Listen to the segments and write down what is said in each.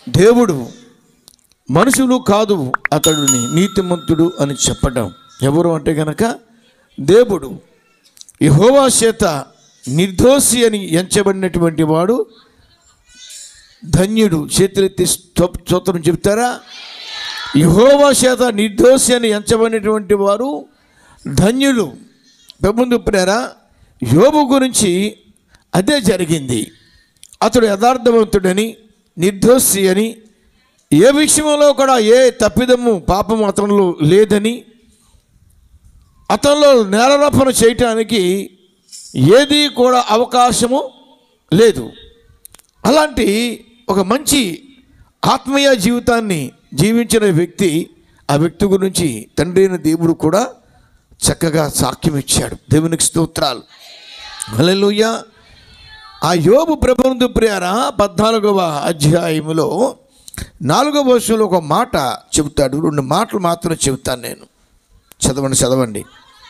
దేవుడు మనుషులు కాదు అతడుని నీతిమంతుడు అని చెప్పడం ఎవరు అంటే గనక దేవుడు యెహోవా చేత నిర్దోషి అని ఎంచబడినటువంటి వాడు ధన్యుడు చేతులెత్తి స్తోప్ స్తోత్రం చెప్తారా యహోవా చేత నిర్దోషి అని ఎంచబడినటువంటి వారు ధన్యులు ప్రభుందు ప్రేర యోబు గురించి అదే జరిగింది అతడు యథార్థవంతుడని నిర్దోషి అని ఏ విషయంలో కూడా ఏ తప్పిదము పాపము అతనిలో లేదని అతనిలో నేలరపన చేయటానికి ఏది కూడా అవకాశము లేదు అలాంటి ఒక మంచి ఆత్మీయ జీవితాన్ని జీవించిన వ్యక్తి ఆ వ్యక్తి గురించి తండ్రి అయిన దేవుడు కూడా చక్కగా సాక్ష్యం ఇచ్చాడు దేవునికి స్తోత్రాలు హల్లెలూయ ఆ యోబు ప్రబంధు ప్రియార పద్నాలుగవ అధ్యాయములో నాలుగవ వర్షంలో ఒక మాట చెబుతాడు రెండు మాటలు మాత్రం చెబుతాను నేను చదవండి చదవండి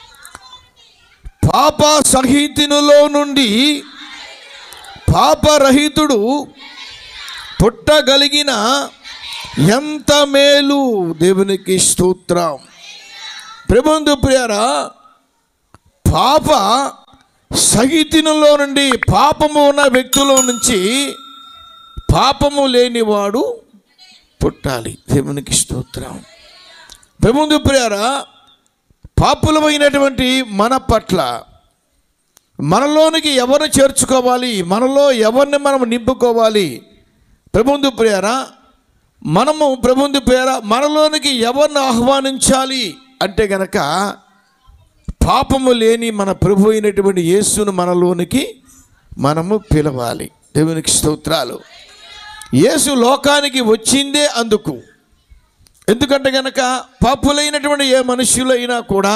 పాప సహితునిలో నుండి పాపరహితుడు పుట్టగలిగిన ఎంత మేలు దేవునికి స్తోత్రం ప్రబంధు ప్రియారా పాప సహితునిలో నుండి పాపము ఉన్న వ్యక్తుల నుంచి పాపము లేనివాడు పుట్టాలి దేవునికి స్తోత్రం ప్రబంధు ప్రియారా పాపులమైనటువంటి మన పట్ల మనలోనికి ఎవరిని చేర్చుకోవాలి మనలో ఎవరిని మనం నింపుకోవాలి ప్రబంధు ప్రియరా మనము ప్రబంధు ప్రియర మనలోనికి ఎవరిని ఆహ్వానించాలి అంటే గనక పాపము లేని మన ప్రభు అయినటువంటి యేసును మనలోనికి మనము పిలవాలి దేవునికి స్తోత్రాలు యేసు లోకానికి వచ్చిందే అందుకు ఎందుకంటే గనక పాపులైనటువంటి ఏ మనుష్యులైనా కూడా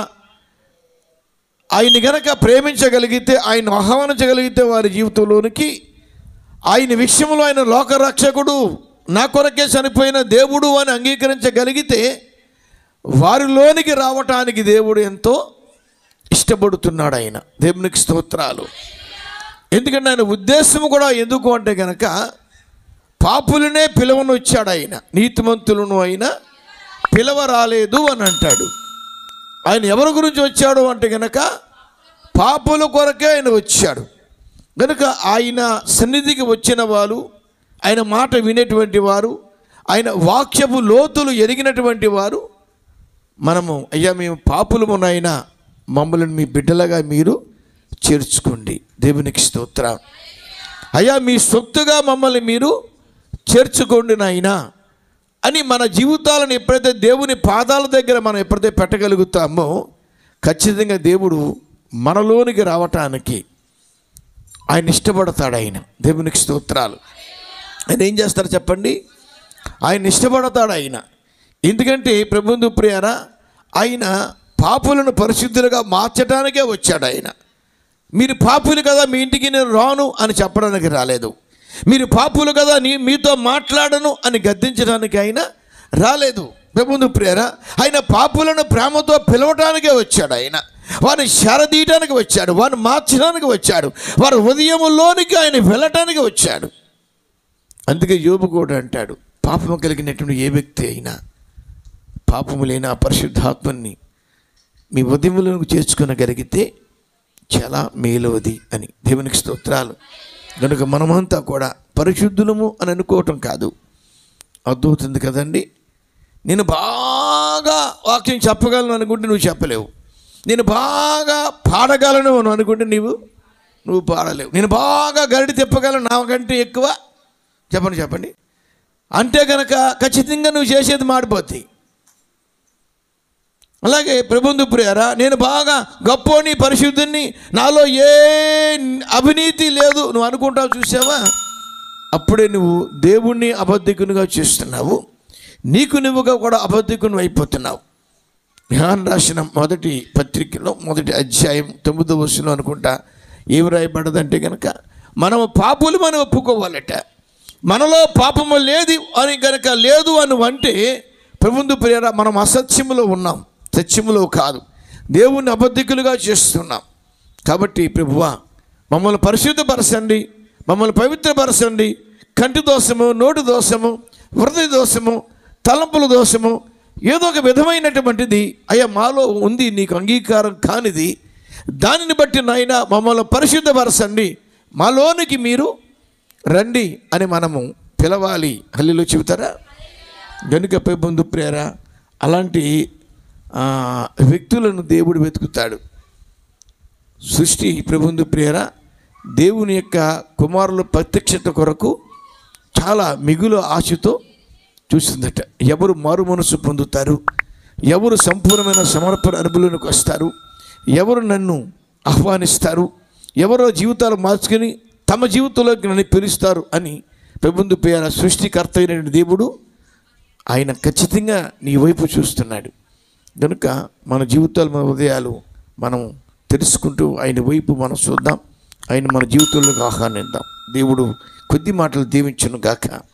ఆయన గనక ప్రేమించగలిగితే ఆయన ఆహ్వానించగలిగితే వారి జీవితంలోనికి ఆయన విషయంలో ఆయన లోకరక్షకుడు నా కొరకే చనిపోయిన దేవుడు అని అంగీకరించగలిగితే వారిలోనికి రావటానికి దేవుడు ఎంతో ఇష్టపడుతున్నాడు ఆయన దేవునికి స్తోత్రాలు ఎందుకంటే ఆయన ఉద్దేశం కూడా ఎందుకు అంటే కనుక పాపులనే పిలవను వచ్చాడు ఆయన నీతిమంతులను అయినా పిలవ రాలేదు అని అంటాడు ఆయన ఎవరి గురించి వచ్చాడు అంటే గనక పాపుల కొరకే ఆయన వచ్చాడు కనుక ఆయన సన్నిధికి వచ్చిన వారు ఆయన మాట వినేటువంటి వారు ఆయన వాక్యపు లోతులు ఎరిగినటువంటి వారు మనము అయ్యా మేము పాపులము నాయన మమ్మల్ని మీ బిడ్డలుగా మీరు చేర్చుకోండి దేవునికి స్తోత్రం అయ్యా మీ సొత్తుగా మమ్మల్ని మీరు చేర్చుకోండి నాయనా అని మన జీవితాలను ఎప్పుడైతే దేవుని పాదాల దగ్గర మనం ఎప్పుడైతే పెట్టగలుగుతామో ఖచ్చితంగా దేవుడు మనలోనికి రావటానికి ఆయన ఇష్టపడతాడు ఆయన దేవునికి స్తోత్రాలు ఆయన ఏం చేస్తారు చెప్పండి ఆయన ఇష్టపడతాడు ఆయన ఎందుకంటే ప్రభుందు ప్రియారా ఆయన పాపులను పరిశుద్ధులుగా మార్చడానికే వచ్చాడు ఆయన మీరు పాపులు కదా మీ ఇంటికి నేను రాను అని చెప్పడానికి రాలేదు మీరు పాపులు కదా నీ మీతో మాట్లాడను అని గద్దించడానికి ఆయన రాలేదు ప్రభుందు ప్రేర ఆయన పాపులను ప్రేమతో పిలవటానికే వచ్చాడు ఆయన వారిని శరదీయటానికి వచ్చాడు వారిని మార్చడానికి వచ్చాడు వారి హృదయంలోనికి ఆయన వెళ్ళటానికి వచ్చాడు అందుకే యోబు కూడా అంటాడు పాపము కలిగినటువంటి ఏ వ్యక్తి అయినా పాపము లేని ఆ పరిశుద్ధాత్మని మీ ఉదయములను చేర్చుకొనగలిగితే చాలా మేలవది అని దేవునికి స్తోత్రాలు కనుక మనమంతా కూడా పరిశుద్ధులము అని అనుకోవటం కాదు అర్థమవుతుంది కదండి నేను బాగా వాక్యం చెప్పగలను అనుకుంటే నువ్వు చెప్పలేవు నేను బాగా పాడగలను అని అనుకుంటే నీవు నువ్వు పాడలేవు నేను బాగా గరిడి తిప్పగలను నాకంటే ఎక్కువ చెప్పండి చెప్పండి అంటే కనుక ఖచ్చితంగా నువ్వు చేసేది మాడిపోతాయి అలాగే ప్రబంధు ప్రియరా నేను బాగా గొప్పోని పరిశుద్ధుని నాలో ఏ అవినీతి లేదు నువ్వు అనుకుంటావు చూసావా అప్పుడే నువ్వు దేవుణ్ణి అబద్ధికునిగా చేస్తున్నావు నీకు నువ్వుగా కూడా అబద్ధికుని అయిపోతున్నావు ధ్యాన్ రాసిన మొదటి పత్రికలో మొదటి అధ్యాయం తొమ్మిదో వస్తులో అనుకుంటా ఏమి రాయబడదంటే కనుక మనము పాపులు మనం ఒప్పుకోవాలట మనలో పాపము లేదు అని కనుక లేదు అని అంటే ప్రభుందు ప్రియర మనం అసత్యములో ఉన్నాం సత్యములో కాదు దేవుణ్ణి అబద్ధికులుగా చేస్తున్నాం కాబట్టి ప్రభువా మమ్మల్ని పరిశుద్ధపరచండి మమ్మల్ని పవిత్రపరచండి కంటి దోషము నోటి దోషము హృదయ దోషము తలంపుల దోషము ఏదో ఒక విధమైనటువంటిది అయ్యా మాలో ఉంది నీకు అంగీకారం కానిది దానిని బట్టి నాయన మమ్మల్ని పరిశుద్ధపరచండి మాలోనికి మీరు రండి అని మనము పిలవాలి హల్లిలో చెబుతారా గనుక పెంపొందు ప్రేర అలాంటి ఆ, వ్యక్తులను దేవుడు వెతుకుతాడు సృష్టి ప్రబంధు ప్రేర దేవుని యొక్క కుమారుల ప్రత్యక్షత కొరకు చాలా మిగులు ఆశతో చూసిందట ఎవరు మారు మనసు పొందుతారు ఎవరు సంపూర్ణమైన సమర్పణ అనుభవంలోకి వస్తారు ఎవరు నన్ను ఆహ్వానిస్తారు ఎవరో జీవితాలు మార్చుకుని తమ జీవితంలోకి నన్ను పిలుస్తారు అని ప్రబంధు పేర సృష్టికర్త అయిన దేవుడు ఆయన ఖచ్చితంగా నీ వైపు చూస్తున్నాడు కనుక మన జీవితాలు మన హృదయాలు మనం తెలుసుకుంటూ ఆయన వైపు మనం చూద్దాం ఆయన మన జీవితంలోకి ఆహ్వానిద్దాం దేవుడు కొద్ది మాటలు దీవించును గాక